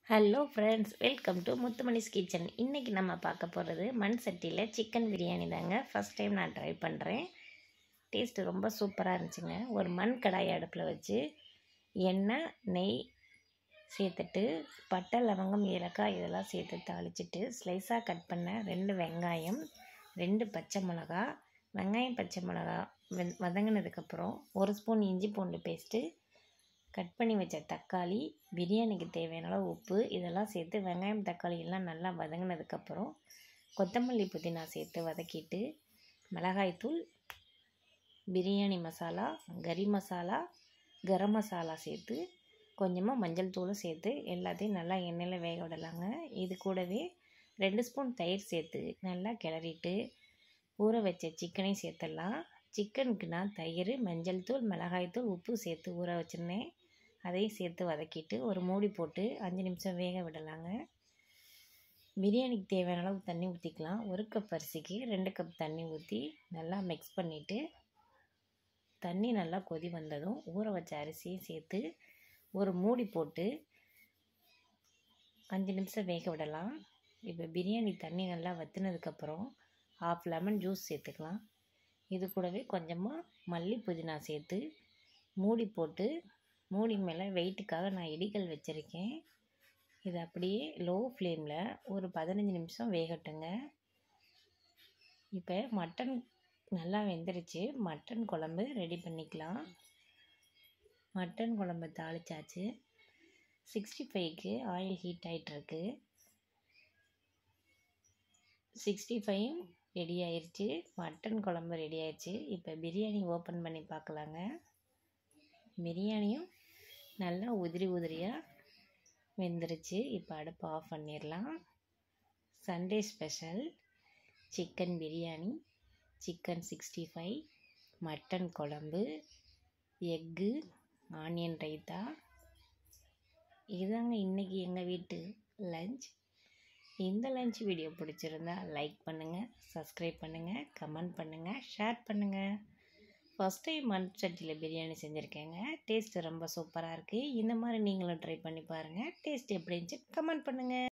hello friends welcome to முத்துமணிஸ் kitchen இன்றைக்கி நம்ம பார்க்க போகிறது மண் சட்டியில் சிக்கன் பிரியாணி தாங்க ஃபஸ்ட் டைம் நான் ட்ரை பண்ணுறேன் டேஸ்ட்டு ரொம்ப சூப்பராக இருந்துச்சுங்க ஒரு மண் கடாய் அடுப்பில் வச்சு எண்ணெய் நெய் சேர்த்துட்டு பட்டை லவங்கம் ஏலக்காய் இதெல்லாம் சேர்த்து தாளிச்சிட்டு ஸ்லைஸாக கட் பண்ண ரெண்டு வெங்காயம் ரெண்டு பச்சை மிளகா வெங்காயம் பச்சை மிளகா வெந் வதங்கினதுக்கப்புறம் ஒரு ஸ்பூன் இஞ்சி பூண்டு பேஸ்ட்டு கட் பண்ணி வச்ச தக்காளி பிரியாணிக்கு தேவையான அளவு உப்பு இதெல்லாம் சேர்த்து வெங்காயம் தக்காளி எல்லாம் நல்லா வதங்கினதுக்கப்புறம் கொத்தமல்லி புதினா சேர்த்து வதக்கிட்டு மிளகாய்த்தூள் பிரியாணி மசாலா கறி மசாலா கரம் மசாலா சேர்த்து கொஞ்சமாக மஞ்சள் தூளும் சேர்த்து எல்லாத்தையும் நல்லா எண்ணெயில் வேக விடலாங்க இது கூடவே ரெண்டு ஸ்பூன் தயிர் சேர்த்து நல்லா கிளறிட்டு ஊற வச்ச சிக்கனையும் சேர்த்துடலாம் சிக்கனுக்கு நான் தயிர் மஞ்சள் தூள் மிளகாய்த்தூள் உப்பு சேர்த்து ஊற வச்சுருந்தேன் அதையும் சேர்த்து வதக்கிட்டு ஒரு மூடி போட்டு அஞ்சு நிமிஷம் வேக விடலாங்க பிரியாணிக்கு தேவையான அளவு தண்ணி ஊற்றிக்கலாம் ஒரு கப் அரிசிக்கு ரெண்டு கப் தண்ணி ஊற்றி நல்லா மிக்ஸ் பண்ணிவிட்டு தண்ணி நல்லா கொதி வந்ததும் ஊற வச்ச அரிசியும் சேர்த்து ஒரு மூடி போட்டு அஞ்சு நிமிஷம் வேக விடலாம் இப்போ பிரியாணி தண்ணி நல்லா வற்றினதுக்கப்புறம் ஆஃப் லெமன் ஜூஸ் சேர்த்துக்கலாம் இது கூடவே கொஞ்சமாக மல்லி புதினா சேர்த்து மூடி போட்டு மூடி மேலே வெயிட்டுக்காக நான் இடிகள் வச்சுருக்கேன் இது அப்படியே லோ ஃப்ளேமில் ஒரு பதினஞ்சு நிமிஷம் வேகட்டுங்க இப்போ மட்டன் நல்லா வெந்துருச்சு மட்டன் குழம்பு ரெடி பண்ணிக்கலாம் மட்டன் குழம்பு தாளிச்சாச்சு சிக்ஸ்டி ஃபைவ்க்கு ஆயில் ஹீட் ஆகிட்டுருக்கு சிக்ஸ்டி ஃபைவ் ரெடி ஆயிடுச்சு மட்டன் குழம்பு ரெடி ஆயிடுச்சு இப்போ பிரியாணி ஓப்பன் பண்ணி பார்க்கலாங்க பிரியாணியும் நல்லா உதிரி உதிரியாக வெந்துருச்சு இப்போ அடுப்பு ஆஃப் பண்ணிடலாம் Sunday special chicken biryani chicken sixty five mutton குழம்பு எக்கு ஆனியன் ரைத்தா இதுதாங்க இன்றைக்கி எங்கள் வீட்டு லஞ்ச் இந்த லஞ்ச் வீடியோ பிடிச்சிருந்தா லைக் பண்ணுங்கள் சப்ஸ்கிரைப் பண்ணுங்கள் கமெண்ட் பண்ணுங்கள் ஷேர் பண்ணுங்கள் ஃபஸ்ட் டைம் மண் சட்டியில் பிரியாணி செஞ்சுருக்கேங்க டேஸ்ட்டு ரொம்ப சூப்பராக இருக்குது இந்த மாதிரி நீங்களும் ட்ரை பண்ணி பாருங்கள் டேஸ்ட் எப்படி இருந்துச்சு கமெண்ட் பண்ணுங்கள்